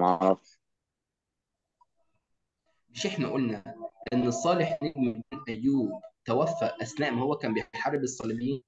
ما اعرفش مش احنا قلنا ان الصالح نجم الدين ايوب توفى اثناء ما هو كان بيحارب الصليبيين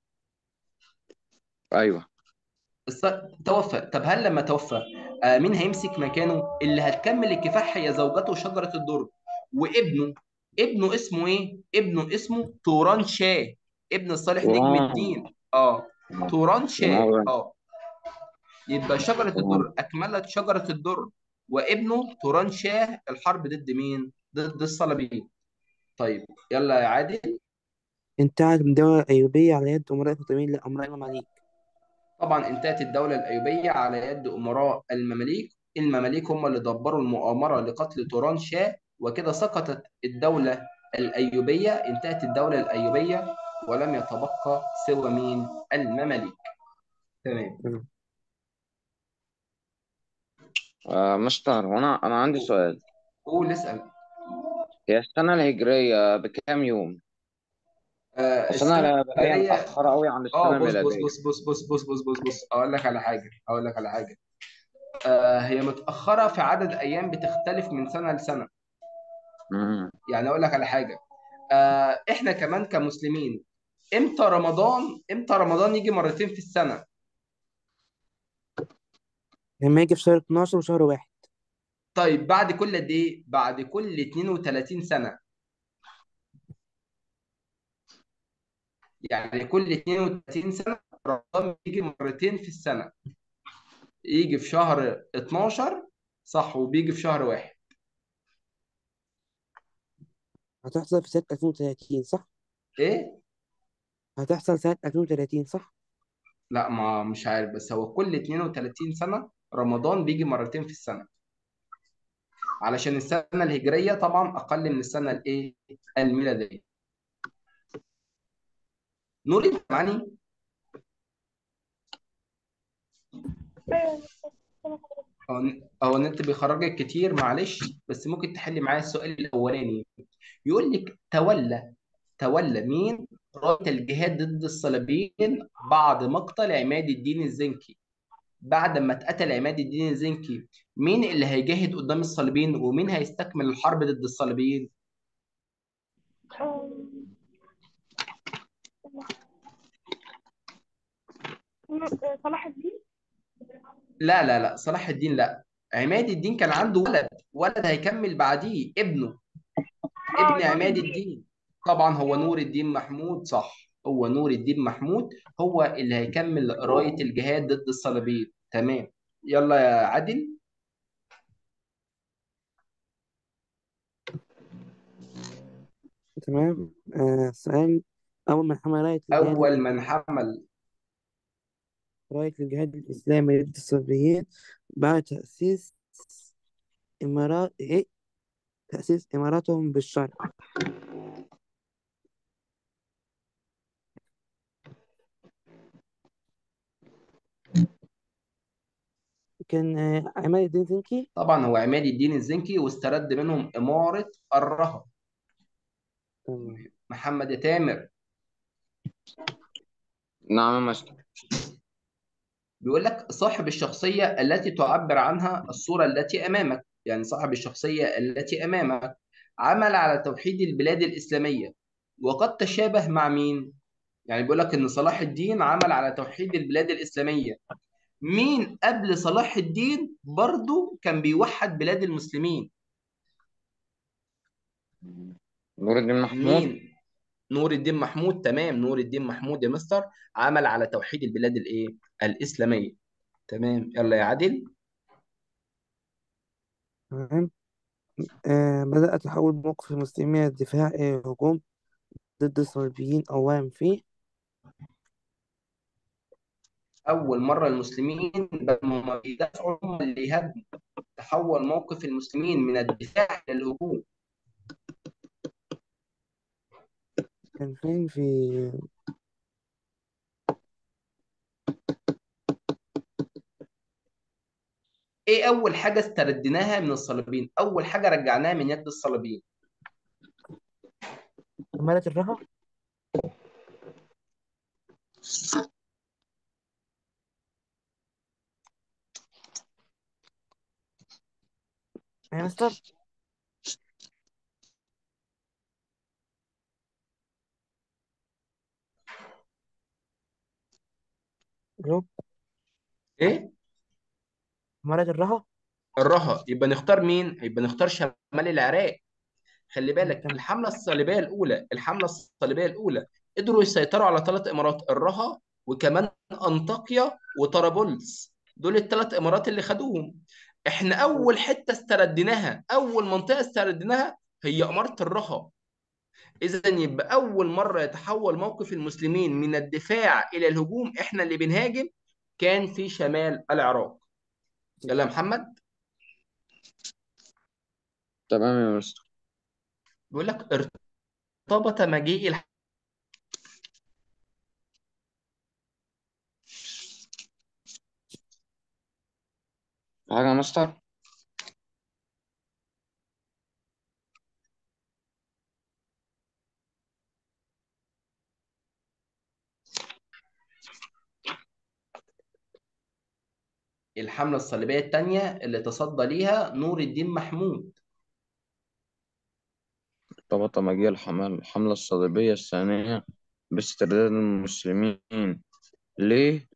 ايوه الص- توفى طب هل لما توفى آه مين هيمسك مكانه اللي هتكمل الكفاح هي زوجته شجرة الدر وابنه ابنه اسمه ايه ابنه اسمه توران شاه ابن الصالح نجم تمام الدين اه توران شاه تمام اه يبقى شجرة تمام الدر اكملت شجرة الدر وابنه توران شاه الحرب ضد مين ضد الصليبيين طيب يلا يا عادل انتهت الدولة الأيوبية على يد أمراء الفاطميين لأمراء المماليك طبعا انتهت الدولة الأيوبية على يد أمراء المماليك المماليك هم اللي دبروا المؤامرة لقتل توران شاه وكده سقطت الدولة الأيوبية انتهت الدولة الأيوبية ولم يتبقى سوى مين المماليك تمام تمام آه مستر وانا انا عندي سؤال قول اسأل هي السنة الهجرية بكام يوم؟ آه السنة السنة الهجرية الهجرية متأخرة قوي عن اه السنة بص بص الميلادية بص بص بص بص بص بص بص اقول لك على حاجة اقول لك على حاجة آه هي متأخرة في عدد أيام بتختلف من سنة لسنة امم يعني اقول لك على حاجة آه احنا كمان كمسلمين امتى رمضان امتى رمضان يجي مرتين في السنة لما يجي في شهر 12 وشهر واحد طيب بعد كل قد ايه بعد كل 32 سنة يعني كل 32 سنة رمضان بيجي مرتين في السنة يجي في شهر 12 صح وبيجي في شهر واحد هتحصل في سنة 2030 صح؟ ايه هتحصل سنة 2030 صح؟ لا ما مش عارف بس هو كل 32 سنة رمضان بيجي مرتين في السنة علشان السنة الهجرية طبعا أقل من السنة الإيه الميلادية نور أنت معاني هو هو النت بيخرجك كتير معلش بس ممكن تحلي معايا السؤال الأولاني يقول لك تولى تولى مين راية الجهاد ضد الصليبيين بعد مقتل عماد الدين الزنكي بعد ما اتقتل عماد الدين الزنكي مين اللي هيجاهد قدام الصليبيين ومين هيستكمل الحرب ضد الصليبيين صلاح الدين لا لا لا صلاح الدين لا عماد الدين كان عنده ولد ولد هيكمل بعديه ابنه اه ابن نور عماد الدين الدين طبعا هو نور الدين محمود صح هو نور الدين محمود هو اللي هيكمل راية الجهاد ضد الصليبيين تمام يلا يا عادل تمام آه سؤال أول من حمل راية الجهاد أول من حمل راية الجهاد الإسلامي ضد الصليبيين بعد تأسيس إمارات إيه تأسيس إماراتهم بالشرق كان آه عماد الدين زنكي طبعا هو عماد الدين الزنكي واسترد منهم إمارة الرها تمام محمد يا تامر نعم يا مستر بيقول لك صاحب الشخصية التي تعبر عنها الصورة التي أمامك يعني صاحب الشخصية التي أمامك عمل على توحيد البلاد الإسلامية وقد تشابه مع مين؟ يعني بيقول لك إن صلاح الدين عمل على توحيد البلاد الإسلامية مين قبل صلاح الدين برضو كان بيوحد بلاد المسلمين نور الدين محمود مين؟ نور الدين محمود تمام نور الدين محمود يا مستر عمل على توحيد البلاد الإيه؟ الإسلامية تمام يلا يا عادل تمام آه بدأ تحول موقف المسلمين الدفاع إلى الهجوم ضد الصليبيين أولا فيه أول مرة المسلمين بدأوا هم يدافعوا هم اللي يهاجموا تحول موقف المسلمين من الدفاع إلى الهجوم كان فين في إيه أول حاجة استرديناها من الصليبيين؟ أول حاجة رجعناها من يد الصليبيين إمارة الرها يا مستر جروب ايه مرض الرها الرها يبقى نختار مين يبقى نختار شمال العراق خلي بالك تمام الحمله الصليبيه الاولى الحمله الصليبيه الاولى قدروا يسيطروا على ثلاث امارات الرها وكمان انطاكيا وطرابلس دول الثلاث امارات اللي خدوهم احنا اول حته استرديناها اول منطقه استرديناها هي اماره الرها اذا يبقى اول مره يتحول موقف المسلمين من الدفاع الى الهجوم احنا اللي بنهاجم كان في شمال العراق يلا يا محمد تمام يا مستر بيقول لك ارتبط مجيء الح... في حاجة يا مستر الحملة الصليبية الثانية اللي تصدى ليها نور الدين محمود ارتبط مجيء الحمل الحملة الصليبية الثانية باسترداد المسلمين ليه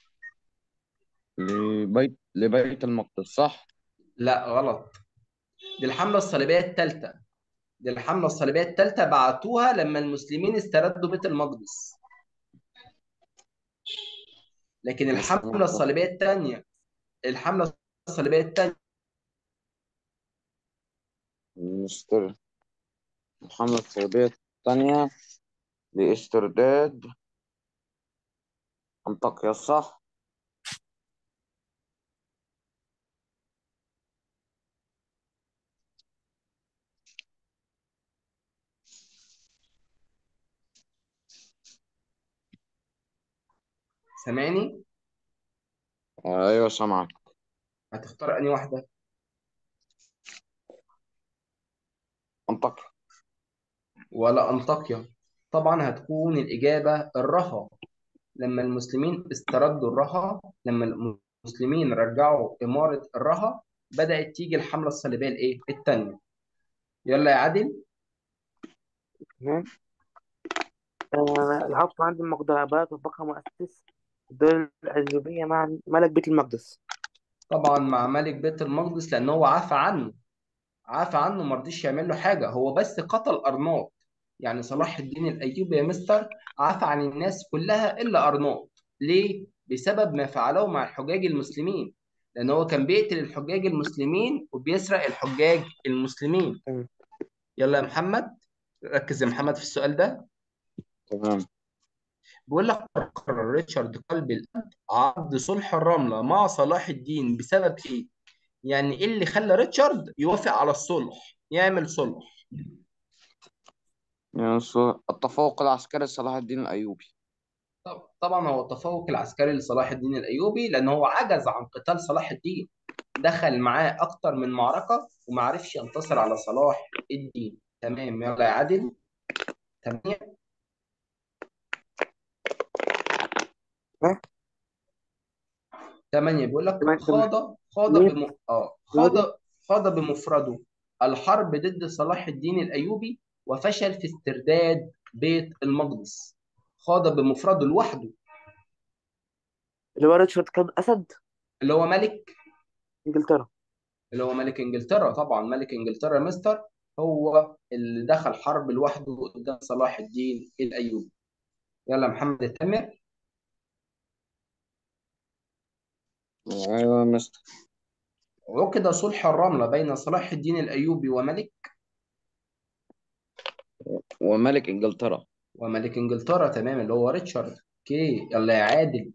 لبيت لبيت المقدس صح لا غلط دي الحملة الصليبية الثالثة دي الحملة الصليبية الثالثة بعتوها لما المسلمين استردوا بيت المقدس لكن مش الحملة تمام الصليبية الثانية الحملة الصليبية الثانية مستر الحملة الصليبية الثانية لاسترداد أنطاكيا صح سامعني أيوة سامعك هتختار أنهي واحدة أنطاكيا ولا أنطاكيا طبعا هتكون الإجابة الرها لما المسلمين استردوا الرها لما المسلمين رجعوا إمارة الرها بدأت تيجي الحملة الصليبية الإيه الثانية يلا يا عادل تمام آه، الحفص عند المقدرات وبقى مؤسس الدولة الأيوبية مع ملك بيت المقدس طبعا مع ملك بيت المقدس لأن هو عفى عنه عفى عنه ما رضيش يعمل له حاجة هو بس قتل أرناط يعني صلاح الدين الأيوبي يا مستر عفى عن الناس كلها إلا أرناط ليه؟ بسبب ما فعله مع الحجاج المسلمين لأن هو كان بيقتل الحجاج المسلمين وبيسرق الحجاج المسلمين تمام يلا يا محمد ركز يا محمد في السؤال ده تمام بيقول لك قرر ريتشارد قلب الأب عقد صلح الرملة مع صلاح الدين بسبب إيه؟ يعني إيه اللي خلى ريتشارد يوافق على الصلح يعمل صلح يعني الص- التفوق العسكري لصلاح الدين الأيوبي طب- طبعا هو التفوق العسكري لصلاح الدين الأيوبي لأن هو عجز عن قتال صلاح الدين دخل معاه أكتر من معركة وما عرفش ينتصر على صلاح الدين تمام يلا يا عادل تمام ها تمانية بيقول لك تمام تمام خاض خاض ليه بم... اه دلوقتي خاض خاض بمفرده الحرب ضد صلاح الدين الأيوبي وفشل في استرداد بيت المقدس خاض بمفرده لوحده اللي هو ريتشارد كان أسد اللي هو ملك إنجلترا اللي هو ملك انجلترا طبعا ملك انجلترا مستر هو اللي دخل حرب لوحده قدام صلاح الدين الايوبي يلا يا محمد تامر أيوة يا مستر عقد صلح الرملة بين صلاح الدين الايوبي وملك وملك إنجلترا وملك انجلترا تمام اللي هو ريتشارد اوكي يلا يا عادل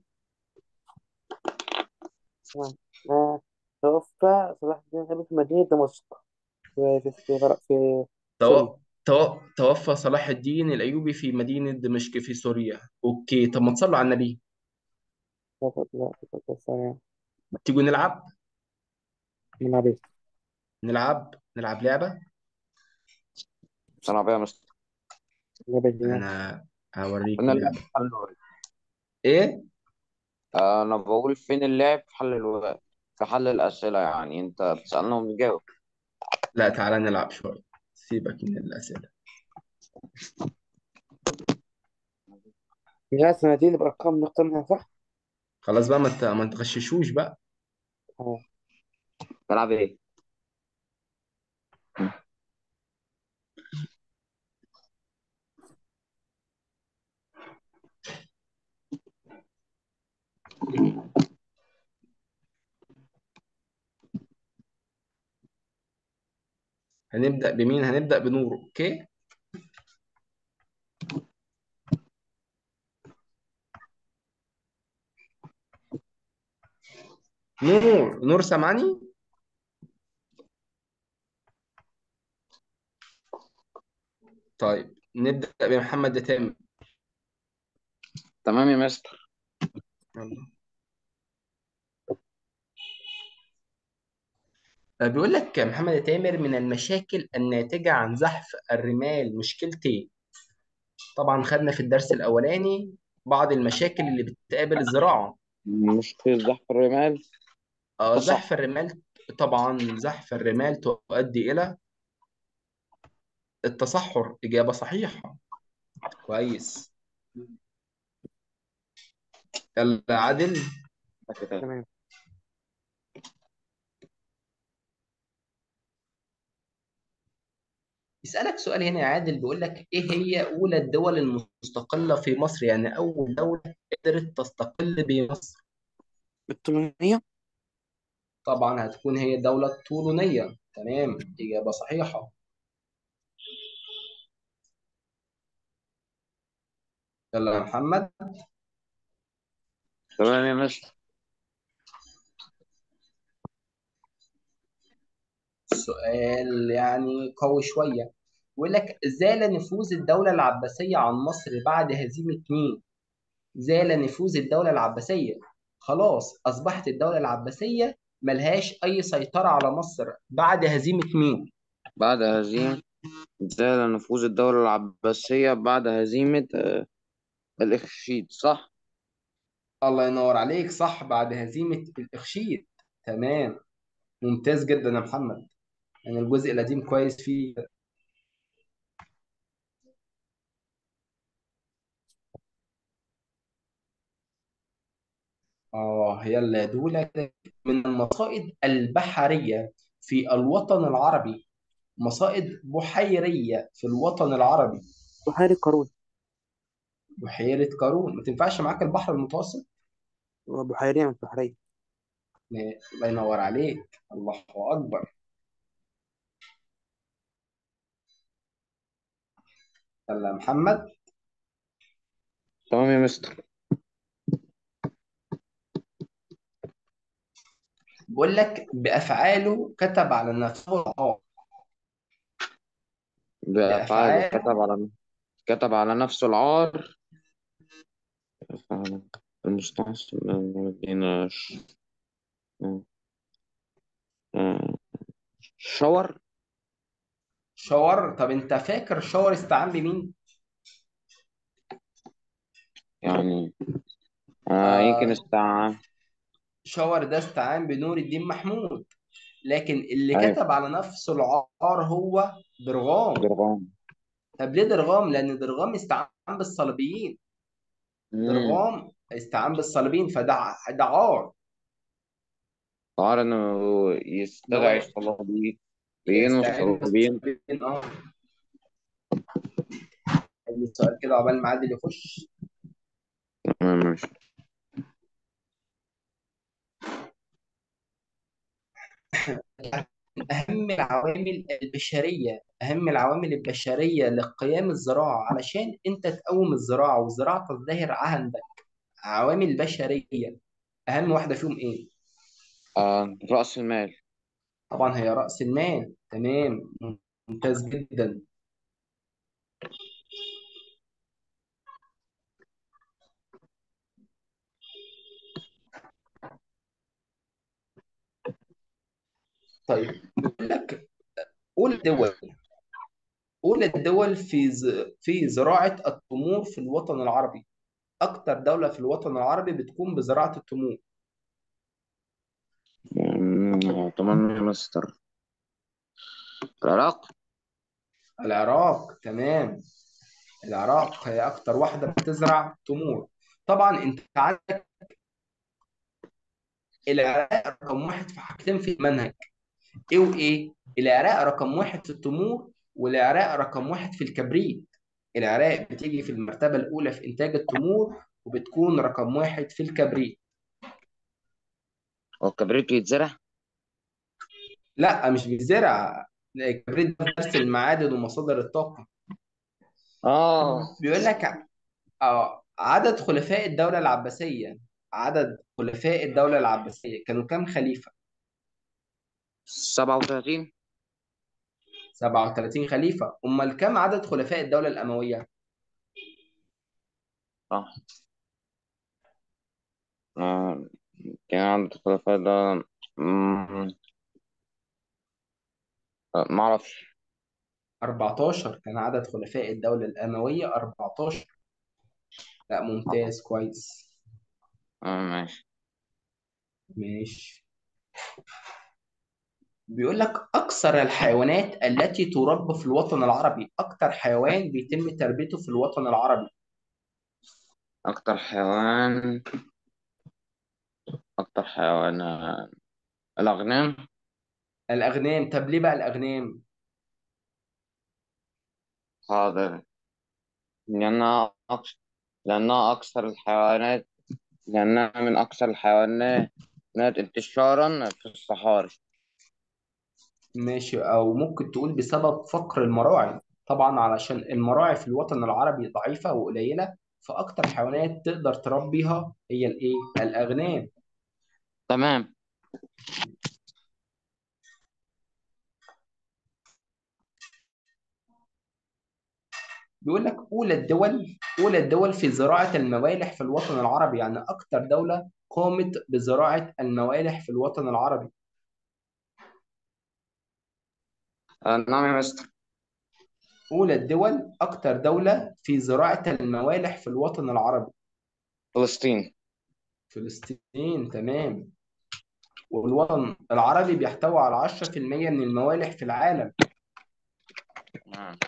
تمام آه، توفى صلاح الدين الأيوبي في مدينة دمشق في في في, غرب- في سوريا تو... تو... توفى صلاح الدين الايوبي في مدينة دمشق في سوريا اوكي طب ما تصلوا على النبي لا لا لا لا لا لا تيجوا نلعب من عبيد نلعب نلعب لعبة صنع يا مستر من عبيد انا هوريكم فين اللعب لعبة في حل الواجب ايه أنا بقول فين اللعب في حل الواجب في حل الأسئلة يعني أنت بتسألنا ونجاوب لا تعالى نلعب شوية سيبك من الأسئلة هي الصناديق اللي بأرقام نختار منها صح؟ خلاص بقى ما ت- ما تغششوش بقى اه تلعب ايه؟ هنبدأ بمين هنبدأ بنور اوكي نور نور سامعني طيب نبدأ بمحمد تامر تمام يا مستر يلا. بيقول لك محمد تامر من المشاكل الناتجة عن زحف الرمال مشكلتين طبعا خدنا في الدرس الأولاني بعض المشاكل اللي بتقابل الزراعة مشكلة زحف الرمال آه، تصح زحف الرمال طبعا زحف الرمال تؤدي إلى التصحر إجابة صحيحة كويس يلا عادل تمام يسألك سؤال هنا يا عادل بيقول لك إيه هي أولى الدول المستقلة في مصر يعني أول دولة قدرت تستقل بمصر التمنية طبعا هتكون هي الدولة الطولونية تمام إجابة صحيحة يلا يا محمد تمام يا مستر سؤال يعني قوي شوية بيقول لك زال نفوذ الدولة العباسية عن مصر بعد هزيمة مين؟ زال نفوذ الدولة العباسية خلاص أصبحت الدولة العباسية ملهاش أي سيطرة على مصر بعد هزيمة مين؟ بعد هزيمة زال نفوذ الدولة العباسية بعد هزيمة آه، الإخشيد صح؟ الله ينور عليك صح بعد هزيمة الإخشيد تمام ممتاز جدا يا محمد يعني الجزء القديم كويس فيه آه يلا دول من المصائد البحرية في الوطن العربي مصائد بحيرية في الوطن العربي بحيرة قارون بحيرة قارون ما تنفعش معاك البحر المتوسط بحيرية مش بحرية لا، الله ينور عليك الله أكبر يلا يا محمد تمام يا مستر بقول لك بأفعاله كتب على نفسه العار بأفعاله بأفعاله كتب على كتب على نفسه العار فعلا المستعصم من المدينة ش- آه، شاور شاور طب انت فاكر شاور استعان بمين؟ يعني آه يمكن آه استعان شاور ده استعان بنور الدين محمود لكن اللي أيوة كتب على نفسه العار هو درغام درغام طب ليه درغام؟ لأن درغام استعان بالصليبيين مم. درغام استعان بالصليبيين فده ده عار قال إنه إن يستدعي هو الصليبيين يستعين والصليبيين بالصليبيين اه أي سؤال كده عقبال ما عادل يخش تمام ماشي أهم العوامل البشرية أهم العوامل البشرية لقيام الزراعة علشان أنت تقوم الزراعة والزراعة تزدهر عندك عوامل بشرية أهم واحدة فيهم إيه؟ آه رأس المال طبعا هي رأس المال تمام ممتاز جدا طيب بقول لك قول الدول قول الدول في ز... في زراعة التمور في الوطن العربي أكتر دولة في الوطن العربي بتقوم بزراعة التمور مم، تمام يا مستر العراق العراق تمام العراق هي أكتر واحدة بتزرع تمور طبعا أنت عندك العراق رقم واحد في حاجتين في المنهج إيه وإيه؟ العراق رقم واحد في التمور والعراق رقم واحد في الكبريت العراق بتيجي في المرتبة الأولى في إنتاج التمور وبتكون رقم واحد في الكبريت هو الكبريت بيتزرع لا مش بيزرع الكبريت ده درس المعادن ومصادر الطاقة اه بيقول لك آه عدد خلفاء الدولة العباسية عدد خلفاء الدولة العباسية كانوا كام خليفة؟ 37 37 خليفة أمال كام عدد خلفاء الدولة الأموية؟ صح آه. كان عند الخلفاء ده مم، آه، معرفش 14 كان عدد خلفاء الدولة الأموية 14 لا ممتاز كويس آه ماشي ماشي بيقول لك أكثر الحيوانات التي تربى في الوطن العربي أكثر حيوان بيتم تربيته في الوطن العربي أكتر حيوان أكتر حيوان آه، الأغنام الأغنام طب ليه بقى الأغنام؟ حاضر لأنها أكثر لأنها أكثر الحيوانات لأنها من أكثر الحيوانات انتشارا في الصحاري ماشي أو ممكن تقول بسبب فقر المراعي طبعا علشان المراعي في الوطن العربي ضعيفة وقليلة فأكتر حيوانات تقدر تربيها هي الإيه؟ الأغنام تمام بيقول لك أولى الدول أولى الدول في زراعة الموالح في الوطن العربي يعني أكتر دولة قامت بزراعة الموالح في الوطن العربي آه، نعم يا مستر أولى الدول أكتر دولة في زراعة الموالح في الوطن العربي فلسطين فلسطين تمام والوطن العربي بيحتوي على 10% من الموالح في العالم تمام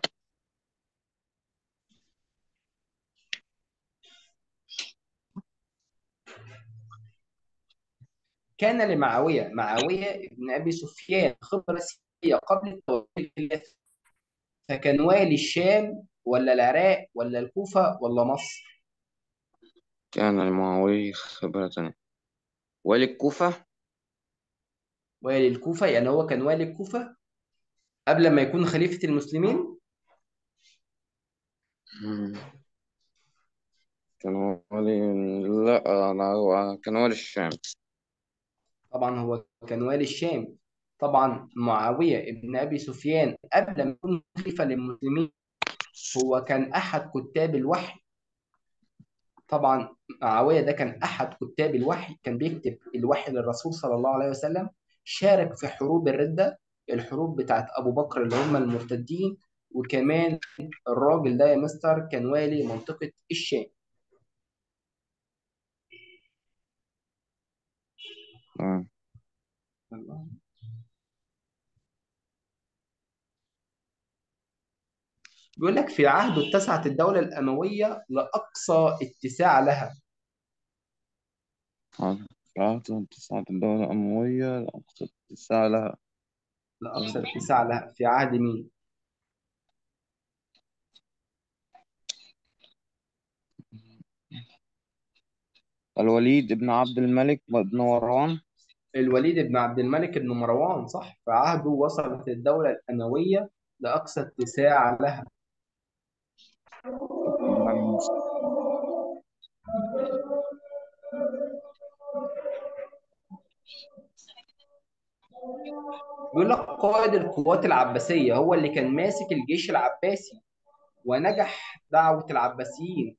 كان لمعاوية معاوية بن أبي سفيان خبرة سياسية قبل التوجه للخلافة فكان والي الشام ولا العراق ولا الكوفة ولا مصر كان المعاوي خبرة والي الكوفة والي الكوفة يعني هو كان والي الكوفة قبل ما يكون خليفة المسلمين مم. كان والي لا لا هو كان والي الشام طبعا هو كان والي الشام طبعا معاوية بن أبي سفيان قبل ما يكون خليفة للمسلمين هو كان أحد كتاب الوحي طبعا معاوية ده كان أحد كتاب الوحي كان بيكتب الوحي للرسول صلى الله عليه وسلم شارك في حروب الردة الحروب بتاعت أبو بكر اللي هم المرتدين وكمان الراجل ده يا مستر كان والي منطقة الشام تمام بيقول لك في عهده اتسعت الدولة الأموية لأقصى اتساع لها حاضر عهد تسعة الدولة الأموية لأقصى اتساع لها لأقصى اتساع لها في عهد مين؟ الوليد بن عبد الملك بن مروان الوليد بن عبد الملك بن مروان صح في عهده وصلت الدولة الأموية لأقصى اتساع لها بيقول لك قائد القوات العباسية هو اللي كان ماسك الجيش العباسي ونجح دعوة العباسيين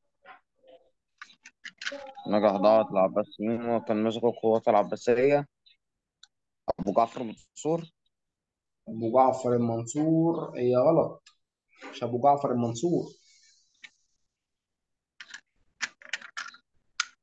نجح دعوة العباسيين وكان ماسك القوات العباسية أبو جعفر منصور أبو جعفر المنصور هي غلط مش أبو جعفر المنصور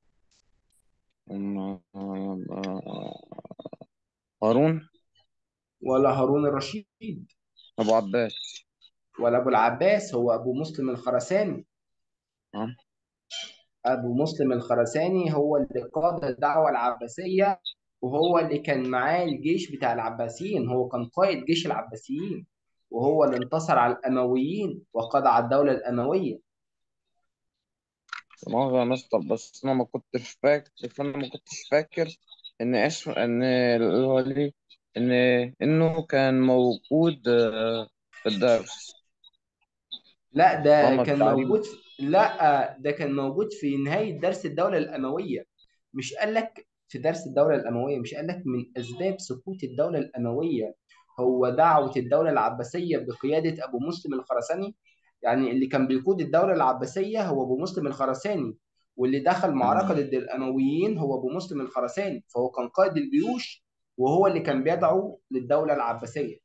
أم- يبقى هارون ولا هارون الرشيد أبو عباس ولا أبو العباس هو أبو مسلم الخرساني آه. أبو مسلم الخرساني هو اللي قاد الدعوة العباسية وهو اللي كان معاه الجيش بتاع العباسيين هو كان قائد جيش العباسيين وهو اللي انتصر على الأمويين وقضى على الدولة الأموية مؤاخذة يا مستر بس أنا ما كنتش فاكر فأنا ما كنتش فاكر إن اسم إن الولي إن إنه كان موجود آه، في الدرس لا ده عمر كان تعريب موجود في... لا ده كان موجود في نهاية درس الدولة الأموية مش قال لك في درس الدولة الأموية مش قال لك من أسباب سقوط الدولة الأموية هو دعوة الدولة العباسية بقيادة أبو مسلم الخرساني يعني اللي كان بيقود الدولة العباسية هو أبو مسلم الخرساني واللي دخل معركة ضد الأمويين هو أبو مسلم الخرساني فهو كان قائد الجيوش وهو اللي كان بيدعو للدولة العباسية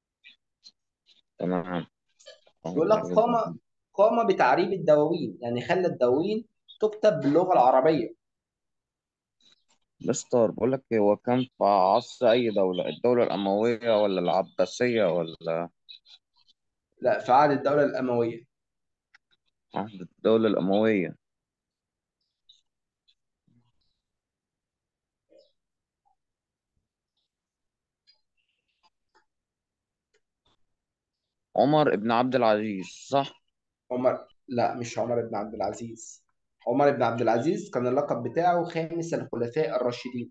تمام يقول لك قام قام بتعريب الدواوين يعني خلى الدواوين تكتب باللغة العربية مستر بقول لك هو كان في عصر أي دولة الدولة الأموية ولا العباسية ولا لا في عهد الدولة الأموية عهد الدولة الأموية عمر بن عبد العزيز صح؟ عمر لا مش عمر بن عبد العزيز عمر بن عبد العزيز كان اللقب بتاعه خامس الخلفاء الراشدين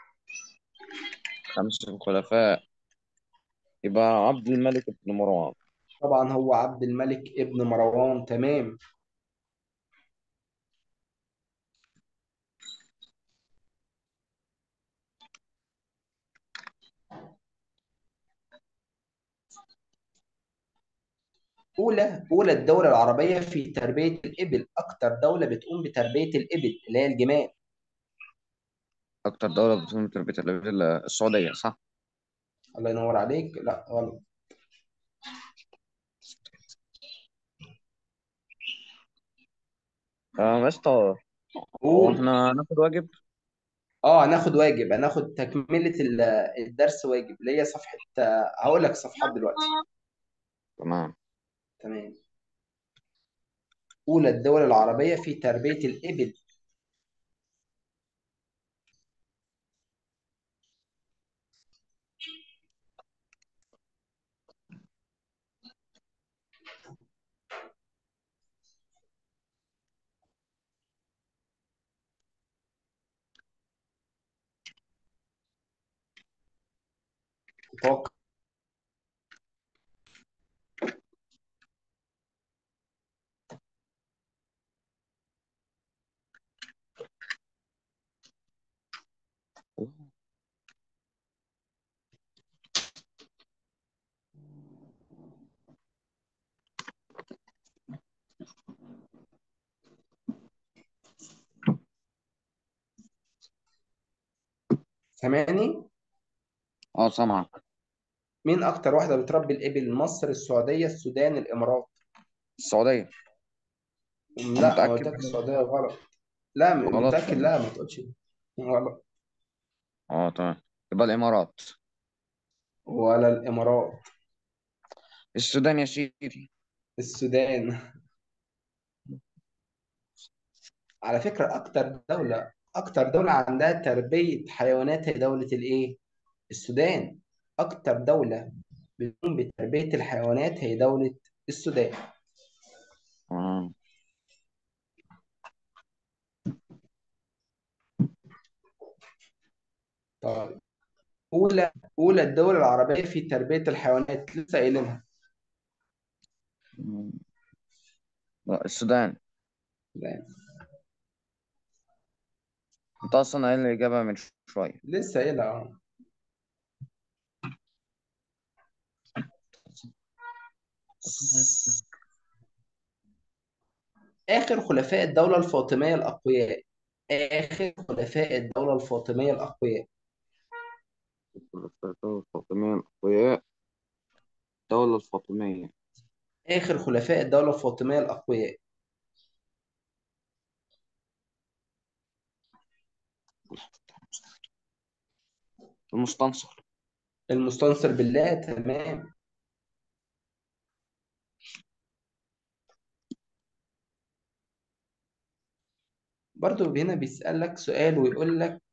خمس الخلفاء يبقى عبد الملك بن مروان طبعا هو عبد الملك ابن مروان تمام أولى أولى الدولة العربية في تربية الإبل أكتر دولة بتقوم بتربية الإبل اللي هي الجمال أكتر دولة بتقوم بتربية الإبل السعودية صح؟ الله ينور عليك لا غلط آه مستر هو قول احنا هناخد واجب؟ اه هناخد واجب هناخد تكملة ال- الدرس واجب اللي هي صفحة آه، هقول لك صفحات دلوقتي تمام تمام أولى الدول العربية في تربية الإبل تتوقع سامعني اه سامعك مين أكتر واحدة بتربي الإبل مصر السعودية السودان الإمارات السعودية لا ما متأكد قلت لك السعودية غلط لا م- غلط متأكد لا ما تقولش غلط اه تمام يبقى الإمارات ولا الإمارات السودان يا سيدي السودان على فكرة أكتر دولة أكتر دولة عندها تربية حيوانات هي دولة الإيه؟ السودان أكتر دولة بتقوم بتربية الحيوانات هي دولة السودان آه. طيب أولى أولى الدول العربية في تربية الحيوانات لسه قايلينها مم. لا السودان لا، انت اصلا قايل الإجابة من شوية لسه قايلها أه آخر خلفاء الدولة الفاطمية الأقوياء آخر خلفاء الدولة الفاطمية الأقوياء الدولة الفاطمية الأقوياء الدولة الفاطمية آخر خلفاء الدولة الفاطمية الأقوياء المستنصر المستنصر بالله تمام برضو هنا بيسألك سؤال ويقول لك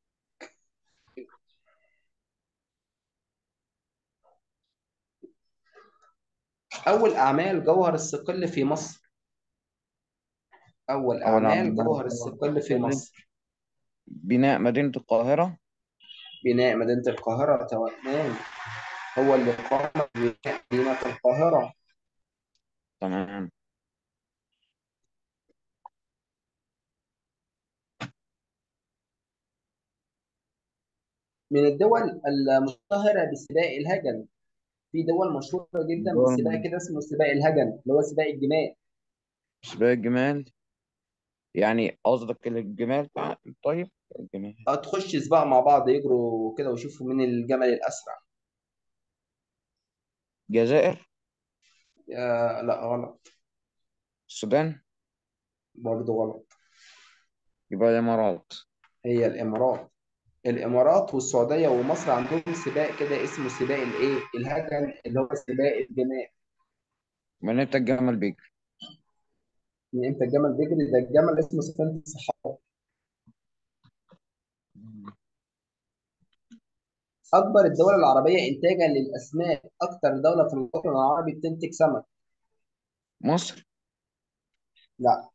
أول أعمال جوهر الصقل في مصر أول أول أعمال عمل جوهر الصقل في مصر بناء مدينة القاهرة بناء مدينة القاهرة تمام هو اللي قام ببناء مدينة القاهرة تمام من الدول المشتهرة بسباق الهجن في دول مشهورة جدا دول بسباق كده اسمه سباق الهجن اللي هو سباق الجمال سباق الجمال يعني قصدك الجمال طيب الجمال أو تخش سباق مع بعض يجروا كده ويشوفوا مين الجمل الأسرع الجزائر يا لا غلط السودان برضه غلط يبقى الإمارات هي الإمارات الإمارات والسعودية ومصر عندهم سباق كده اسمه سباق الإيه الهجن اللي هو سباق الجمال من إمتى الجمل بيجري من امتى الجمل بيجري ده الجمل اسمه سفينة الصحراء أكبر الدول العربية إنتاجا للأسماك أكتر دولة في الوطن العربي بتنتج سمك مصر لا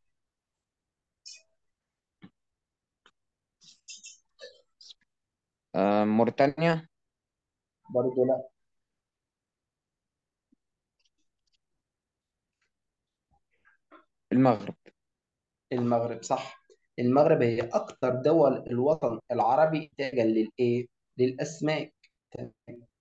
آه موريتانيا برضه لا المغرب المغرب صح المغرب هي أكتر دول الوطن العربي إنتاجا للإيه للأسماك تمام.